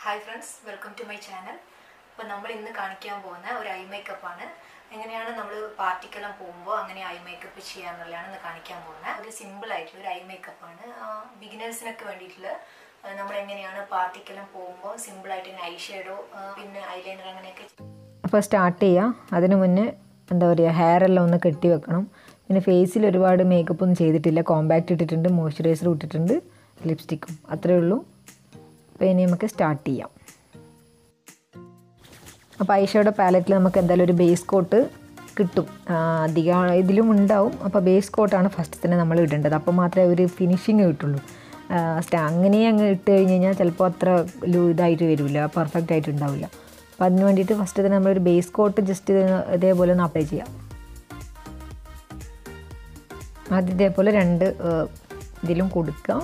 hi friends welcome to my channel അപ്പോൾ നമ്മൾ ഇന്ന് കാണിക്കാൻ പോകുന്ന ഒരു ഐ മേക്കപ്പ് ആണ് എങ്ങനെയാണ് നമ്മൾ പാർട്ടിക്കെല്ലാം പോകുമ്പോൾ അങ്ങനെ ഐ മേക്കപ്പ് ചെയ്യാന്നുള്ളതാണ് ഇന്ന് കാണിക്കാൻ പോകുന്നത് ഒരു സിമ്പിൾ ആയിട്ടുള്ള ഒരു ഐ മേക്കപ്പ് ആണ് ബിഗിനേഴ്സിനൊക്കെ വേണ്ടിയിട്ടുള്ള ആ, നമ്മൾ എങ്ങനെയാണ് പാർട്ടിക്കെല്ലാം പോകുമ്പോൾ സിമ്പിൾ ആയിട്ട് ഐ ഷേഡോ പിന്നെ ഐലൈനർ അങ്ങനെയൊക്കെ അപ്പോൾ സ്റ്റാർട്ട് ചെയ്യാം അതിന് മുന്നേ എന്താ പറയുക ഹെയർ എല്ലാം ഒന്ന് കെട്ടി വെക്കണം പിന്നെ ഫേസിൽ ഒരുപാട് മേക്കപ്പ് ഒന്നും ചെയ്തിട്ടില്ല കോമ്പാക്റ്റ് ഇട്ടിട്ടുണ്ട് മോയ്സ്ചറൈസർ ഇട്ടിട്ടുണ്ട് ലിപ്സ്റ്റിക്കും അത്രയേ ഉള്ളൂ അപ്പോൾ ഇനി നമുക്ക് സ്റ്റാർട്ട് ചെയ്യാം അപ്പോൾ ഐഷയുടെ പാലറ്റിൽ നമുക്ക് എന്തായാലും ഒരു ബേസ് കോട്ട് കിട്ടും ആ, അധികം ഇതിലും ഉണ്ടാവും അപ്പോൾ ബേസ് കോട്ടാണ് ഫസ്റ്റ് തന്നെ നമ്മൾ ഇടേണ്ടത് അപ്പോൾ മാത്രമേ ഒരു ഫിനിഷിങ് കിട്ടുള്ളൂ ആ, സ്റ്റ- അങ്ങനെ അങ്ങ് ഇട്ട് കഴിഞ്ഞ് കഴിഞ്ഞാൽ ചിലപ്പോൾ അത്ര ലൂ ഇതായിട്ട് വരില്ല പെർഫെക്റ്റ് ആയിട്ട് ഉണ്ടാവില്ല അപ്പോൾ അതിന് വേണ്ടിയിട്ട് ഫസ്റ്റ് തന്നെ നമ്മളൊരു ബേസ് കോട്ട് ജസ്റ്റ് ഇതേപോലെ ഒന്ന് അപ്ലൈ ചെയ്യാം ആദ്യം ഇതേപോലെ രണ്ട് ആ, ഇതിലും കൊടുക്കുക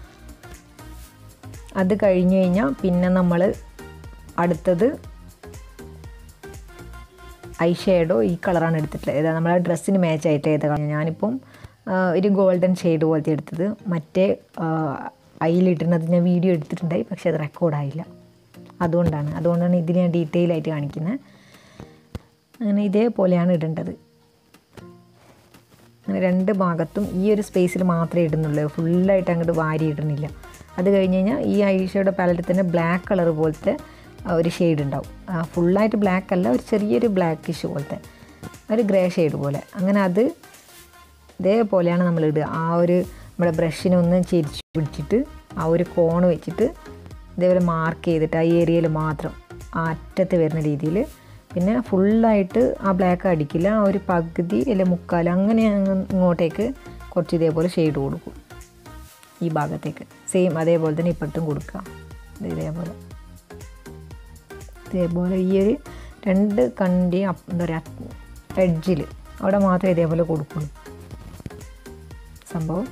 അത് കഴിഞ്ഞ് കഴിഞ്ഞാൽ പിന്നെ നമ്മൾ അടുത്തത് ഐ ഷെയ്ഡോ ഈ കളറാണ് എടുത്തിട്ടുള്ളത് ഏതാ നമ്മളെ ഡ്രസ്സിന് മാച്ച് ആയിട്ട് ഏതാ ഞാനിപ്പം ആ, ഒരു ഗോൾഡൻ ഷെയ്ഡ് പോലത്തെ എടുത്തത് മറ്റേ ഐയിലിട്ടുന്നത് ഞാൻ വീഡിയോ എടുത്തിട്ടുണ്ടായി പക്ഷേ അത് റെക്കോർഡായില്ല അതുകൊണ്ടാണ് അതുകൊണ്ടാണ് ഇതിൽ ഞാൻ ഡീറ്റെയിൽ ആയിട്ട് കാണിക്കുന്നത് അങ്ങനെ ഇതേപോലെയാണ് ഇടേണ്ടത് അങ്ങനെ രണ്ട് ഭാഗത്തും ഈ ഒരു സ്പേസിൽ മാത്രമേ ഇടുന്നുള്ളൂ ഫുള്ളായിട്ട് അങ്ങോട്ട് വാരി ഇടുന്നില്ല അത് കഴിഞ്ഞ് കഴിഞ്ഞാൽ ഈ ഐഷയുടെ പാലറ്റിൽ തന്നെ ബ്ലാക്ക് കളർ പോലത്തെ ആ, ഒരു ഷെയ്ഡ് ഉണ്ടാവും ഫുള്ളായിട്ട് ബ്ലാക്ക് അല്ല ഒരു ചെറിയൊരു ബ്ലാക്കിഷ് പോലത്തെ ഒരു ഗ്രേ ഷെയ്ഡ് പോലെ അങ്ങനെ അത് ഇതേപോലെയാണ് നമ്മൾ ഇടുക ആ ഒരു നമ്മുടെ ബ്രഷിനെ ഒന്ന് ചെരിച്ച് പിടിച്ചിട്ട് ആ ഒരു കോണ് വെച്ചിട്ട് ഇതേപോലെ മാർക്ക് ചെയ്തിട്ട് ആ ഏരിയയിൽ മാത്രം ആ അറ്റത്ത് വരുന്ന രീതിയിൽ പിന്നെ ഫുള്ളായിട്ട് ആ ബ്ലാക്ക് അടിക്കില്ല ആ ഒരു പകുതി അല്ലെ മുക്കാൽ അങ്ങനെ അങ്ങ് ഇങ്ങോട്ടേക്ക് കുറച്ച് ഇതേപോലെ ഷെയ്ഡ് കൊടുക്കും ഈ ഭാഗത്തേക്ക് സെയിം അതേപോലെ തന്നെ ഇപ്പുറത്തും കൊടുക്കുക ഇത് ഇതേപോലെ ഇതേപോലെ ഈ ഒരു രണ്ട് കണ്ടിയും അപ്പ് എന്താ പറയുക എഡ്ജിൽ അവിടെ മാത്രമേ ഇതേപോലെ കൊടുക്കുള്ളൂ സംഭവം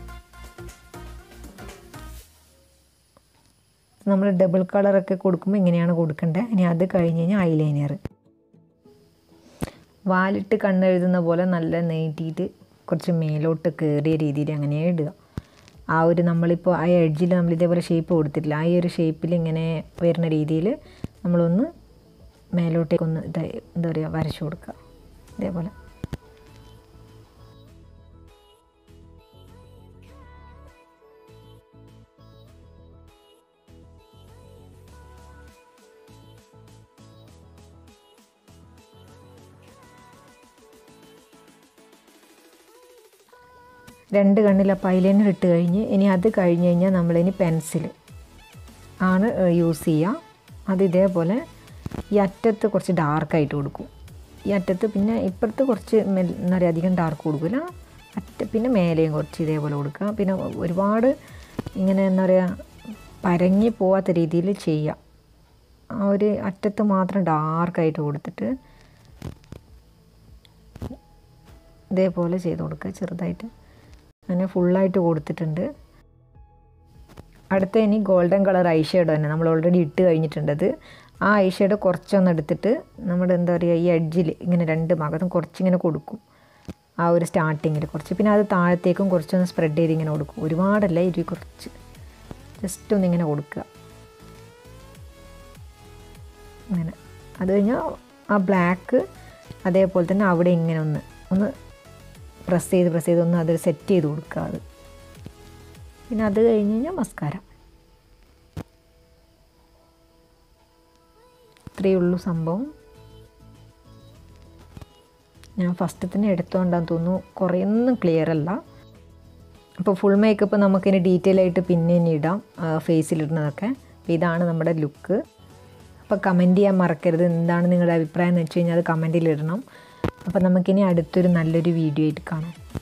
നമ്മൾ ഡബിൾ കളറൊക്കെ കൊടുക്കുമ്പോൾ ഇങ്ങനെയാണ് കൊടുക്കേണ്ടത് ഇനി അത് കഴിഞ്ഞ് കഴിഞ്ഞാൽ ഐലൈനർ വാലിട്ട് കണ്ണെഴുതുന്ന പോലെ നല്ല നീട്ടിയിട്ട് കുറച്ച് മേലോട്ട് കയറിയ രീതിയിൽ അങ്ങനെ ഇടുക ആ ഒരു നമ്മളിപ്പോൾ ആ എഡ്ജിൽ നമ്മൾ ഇതേപോലെ ഷേപ്പ് കൊടുത്തിട്ടില്ല ആ ഈ ഒരു ഷേപ്പിൽ ഇങ്ങനെ വരുന്ന രീതിയിൽ നമ്മളൊന്ന് മേലോട്ടേക്കൊന്ന് ഇതായി എന്താ പറയുക വരച്ചു കൊടുക്കുക ഇതേപോലെ രണ്ട് കണ്ണിൽ അപ്പോൾ ഐലൈനർ ഇട്ട് കഴിഞ്ഞ് ഇനി അത് കഴിഞ്ഞ് കഴിഞ്ഞാൽ നമ്മളിനി പെൻസിൽ ആണ് യൂസ് ചെയ്യുക അത് ഇതേപോലെ ഈ അറ്റത്ത് കുറച്ച് ഡാർക്കായിട്ട് കൊടുക്കും ഈ അറ്റത്ത് പിന്നെ ഇപ്പുറത്ത് കുറച്ച് മെൽ- എന്താ പറയുക അധികം ഡാർക്ക് കൊടുക്കില്ല അറ്റ പിന്നെ മേലെയും കുറച്ച് ഇതേപോലെ കൊടുക്കുക പിന്നെ ഒരുപാട് ഇങ്ങനെ എന്താ പറയുക പരങ്ങി പോവാത്ത രീതിയിൽ ചെയ്യുക ആ ഒരു അറ്റത്ത് മാത്രം ഡാർക്കായിട്ട് കൊടുത്തിട്ട് ഇതേപോലെ ചെയ്ത് കൊടുക്കുക ചെറുതായിട്ട് അങ്ങനെ ഫുള്ളായിട്ട് കൊടുത്തിട്ടുണ്ട് അടുത്ത ഇനി ഗോൾഡൻ കളർ ഐ ഷെയ്ഡ് തന്നെ നമ്മൾ ഓൾറെഡി ഇട്ട് കഴിഞ്ഞിട്ടുണ്ടത് ആ ഐ ഷെയ്ഡ് കുറച്ചൊന്ന് എടുത്തിട്ട് നമ്മുടെ എന്താ പറയുക ഈ എഡ്ജിൽ ഇങ്ങനെ രണ്ട് ഭാഗത്തും കുറച്ചിങ്ങനെ കൊടുക്കും ആ ഒരു സ്റ്റാർട്ടിങ്ങിൽ കുറച്ച് പിന്നെ അത് താഴത്തേക്കും കുറച്ചൊന്ന് സ്പ്രെഡ് ചെയ്ത് ഇങ്ങനെ കൊടുക്കും ഒരുപാടല്ല ഇരു കുറച്ച് ജസ്റ്റ് ഒന്ന് ഇങ്ങനെ കൊടുക്കുക അങ്ങനെ അത് കഴിഞ്ഞാൽ ആ ബ്ലാക്ക് അതേപോലെ തന്നെ അവിടെ ഇങ്ങനെ ഒന്ന് ഒന്ന് പ്രസ് ചെയ്ത് പ്രസ് ചെയ്ത് ഒന്ന് അത് സെറ്റ് ചെയ്ത് കൊടുക്കുക അത് പിന്നെ അത് കഴിഞ്ഞ് കഴിഞ്ഞാൽ മസ്കാര ഇത്രയേ ഉള്ളൂ സംഭവം ഞാൻ ഫസ്റ്റ് തന്നെ എടുത്തോണ്ടാന്ന് തോന്നുന്നു കുറേയൊന്നും ക്ലിയർ അല്ല അപ്പോൾ ഫുൾ മേക്കപ്പ് നമുക്കിനി ഡീറ്റെയിൽ ആയിട്ട് പിന്നെ ഇനി ഇടാം ഫേസിലിടുന്നതൊക്കെ അപ്പോൾ ഇതാണ് നമ്മുടെ ലുക്ക് അപ്പോൾ കമൻറ്റ് ചെയ്യാൻ മറക്കരുത് എന്താണ് നിങ്ങളുടെ അഭിപ്രായം എന്ന് വെച്ച് കഴിഞ്ഞാൽ അത് കമൻറ്റിൽ ഇടണം അപ്പോൾ നമുക്കിനി അടുത്തൊരു നല്ലൊരു വീഡിയോ ആയിട്ട് കാണാം